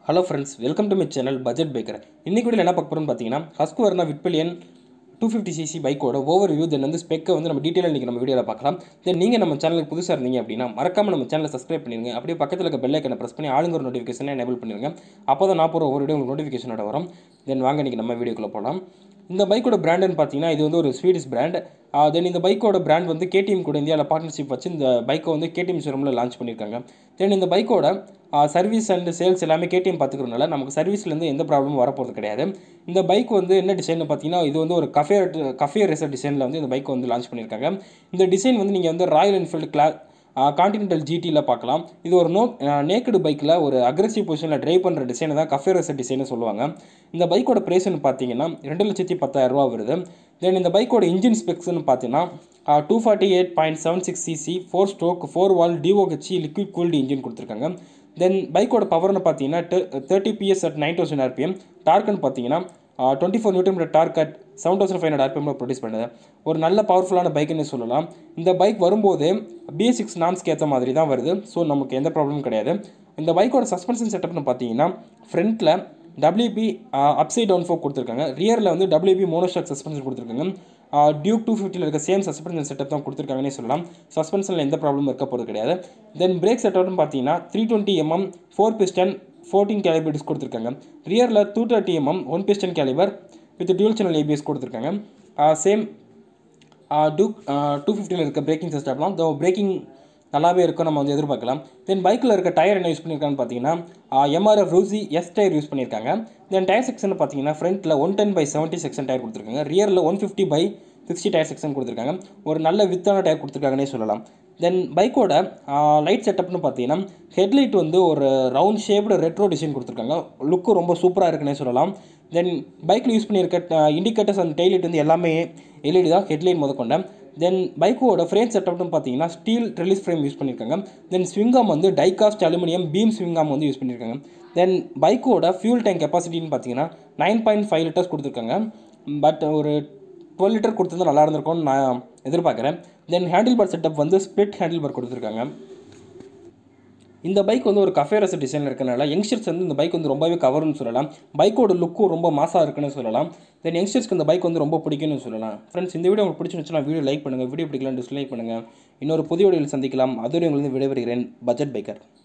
hello friends welcome to my channel budget backer இன்னைக்கு கூட என்ன பார்க்க போகிறோம்னு பார்த்தீங்கன்னா Husqvarna Vitpilen two fifty CC பைக்கோட ஓவர் வியூ தென் வந்து ஸ்பெக்கை வந்து நம்ம டீட்டெயிலாக இன்றைக்கி நம்ம வீடியோவில் பார்க்கலாம் தென் நீங்கள் நம்ம சேனலுக்கு புதுசாக இருந்தீங்க அப்படின்னா மறக்காம நம்ம சேனலை சப்ஸ்கிரைப் பண்ணிடுங்க அப்படியே பக்கத்தில் இருக்க பெல் ஐக்கனை ப்ரெஸ் பண்ணி ஆளுங்க ஒரு நோட்டிஃபிகேஷனை எனேபிள் பண்ணிடுங்க அப்போ தான் நான் போகிற ஒவ்வொரு வீடியோ உங்களுக்கு நோட்டிஃபிகேஷனோட வரும் தென் வாங்க இன்றைக்கி நம்ம வீடியோக்குள்ளே போகலாம் இந்த பைக்கோட பிராண்டுன்னு பார்த்தீங்கன்னா இது வந்து ஒரு ஸ்வீடிஷ் பிராண்ட் தென் இந்த பைக்கோட பிராண்ட் வந்து கேடிஎம் கூட இந்தியாவில் பார்ட்னர்ஷிப் வச்சு இந்த பைக்கை வந்து கேடிஎம் ஷோரூமில் லான்ச் பண்ணியிருக்காங்க தென் இந்த பைக்கோட சர்வீஸ் அண்ட் சேல்ஸ் எல்லாமே கேடிஎம் பார்த்துக்கிறதுனால நமக்கு சர்வீஸ்லேருந்து எந்த ப்ராப்ளமும் வரப்போகிறது கிடையாது இந்த பைக் வந்து என்ன டிசைன் பார்த்தீங்கன்னா இது வந்து ஒரு கஃபே கஃபே ரேசர் டிசைனில் வந்து இந்த பைக்கை வந்து லான்ச் பண்ணியிருக்காங்க இந்த டிசைன் வந்து நீங்கள் வந்து ராயல் என்ஃபீல்டு கிளா கான்டினென்டல் ஜிடியில் பார்க்கலாம் இது ஒரு நோ நேக்கடு பைக்கில் ஒரு அக்ரெசிவ் பொசிஷனில் ட்ரைவ் பண்ணுற டிசைனை தான் கஃபே ரேசர் டிசைன்னு சொல்லுவாங்க இந்த பைக்கோட ப்ரைஸ்னு பார்த்தீங்கன்னா ரெண்டு லட்சத்தி பத்தாயிரம் ரூபா வருது தென் இந்த பைக்கோட இன்ஜின் ஸ்பெக்ஸ்னு பார்த்தீங்கன்னா two forty eight point seven six CC four stroke four valve DOHC liquid cooled engine கொடுத்துருக்காங்க தென் பைக்கோட பவர்னு பார்த்தீங்கன்னா thirty PS at nine thousand RPM டார்க்குன்னு பார்த்தீங்கன்னா twenty four newton meter torque at seven thousand five hundred ஆர்பிஎம்ல produce பண்ணுது ஒரு நல்ல பவர்ஃபுல்லான பைக்குன்னு சொல்லலாம் இந்த பைக் வரும்போது பி சிக்ஸ் நாம்ஸ்க்கு ஏற்ற மாதிரி தான் வருது ஸோ நமக்கு எந்த ப்ராப்ளமும் கிடையாது இந்த பைக்கோட சஸ்பென்ஷன் செட்டப்னு பார்த்தீங்கன்னா ஃப்ரண்ட்டில் டபிள்யூபி அப்சைட் டவுன் ஃபோக் கொடுத்துருக்காங்க ரியரில் வந்து டபிள்யூபி மோனோஸ்டாக் சஸ்பென்ஷன் கொடுத்துருக்காங்க டியூக் டூ ஃபிஃப்டியில் இருக்க சேம் சஸ்பென்ஷன் செட்டப் தான் கொடுத்துருக்காங்கன்னே சொல்லலாம் சஸ்பென்ஷனில் எந்த ப்ராப்ளமும் இருக்க போகிறது கிடையாது தென் பிரேக் செட்டப்னு பார்த்தீங்கன்னா three twenty MM four piston fourteen caliper disc கொடுத்துருக்காங்க ரியரில் two thirty MM one piston caliper with dual channel ABS கொடுத்துருக்காங்க சேம் டூ டூ ஃபிஃப்டியில் இருக்க பிரேக்கிங் சிஸ்டம் தான் தோ பிரேக்கிங் நல்லாவே இருக்கும் நம்ம வந்து எதிர்பார்க்கலாம் தென் பைக்கில் இருக்க டயர் என்ன யூஸ் பண்ணியிருக்காங்கன்னு பார்த்தீங்கன்னா எம்ஆர்எஃப் ரூசி எஸ் டயர் யூஸ் பண்ணியிருக்காங்க தென் டயர் செக்ஷன் பார்த்தீங்கன்னா ஃப்ரண்ட்டில் one ten by seventy section tyre கொடுத்துருக்காங்க ரியரில் one fifty by sixty tyre section கொடுத்துருக்காங்க ஒரு நல்ல வித்தான டயர் கொடுத்துருக்காங்கன்னே சொல்லலாம் தென் பைக்கோட லைட் செட்டப்னு பார்த்தீங்கன்னா ஹெட்லைட் வந்து ஒரு ரவுண்ட் ஷேப்டு ரெட்ரோ டிசைன் கொடுத்துருக்காங்க லுக்கு ரொம்ப சூப்பராக இருக்குன்னே சொல்லலாம் தென் பைக்கில் யூஸ் பண்ணியிருக்க இண்டிகேட்டர்ஸ் அண்ட் டெய்லைட் வந்து எல்லாமே எல்இடி தான் ஹெட்லைட் முதற்கொண்ட தென் பைக்கோட ஃப்ரேம் செட்டப்னு பார்த்தீங்கன்னா ஸ்டீல் ரிலீஸ் ஃப்ரேம் யூஸ் பண்ணியிருக்காங்க தென் ஸ்விங்காம் வந்து டைகாஸ்ட் அலுமினியம் பீம் ஸ்விங்காம் வந்து யூஸ் பண்ணியிருக்காங்க தென் பைக்கோட ஃபியூல் டேங்க் கெப்பாசிட்டின்னு பார்த்தீங்கன்னா நைன் பாயிண்ட் ஃபைவ் லிட்டர்ஸ் கொடுத்துருக்காங்க பட் ஒரு டுவெல் லிட்டர் கொடுத்தது நல்லா இருந்திருக்கும்னு நான் எதிர்பார்க்குறேன் தென் ஹேண்டில் பார் செட்டப் வந்து ஸ்ப்ளிட் ஹேண்டில் பார் கொடுத்துருக்காங்க இந்த பைக் வந்து ஒரு கஃபே ரச டிசைனில் இருக்கனால யங்ஸ்டர்ஸ் வந்து இந்த பைக் வந்து ரொம்பவே கவர்னு சொல்லலாம் பைக்கோட லுக்கும் ரொம்ப மாசாக இருக்குன்னு சொல்லலாம் தென் யங்ஸ்டர்ஸ்க்கு இந்த பைக் வந்து ரொம்ப பிடிக்கும்னு சொல்லலாம் ஃப்ரெண்ட்ஸ் இந்த வீடியோ உங்களுக்கு பிடிச்சிருந்துச்சுன்னா வீடியோ லைக் பண்ணுங்கள் வீடியோ பிடிக்கலாம் டிஸ்லைக் பண்ணுங்கள் இன்னொரு புதிய வீடியோவில் சந்திக்கலாம் அதுவரை உங்களுக்கு விடைபெறுகிறேன் பட்ஜெட் பைக்கர்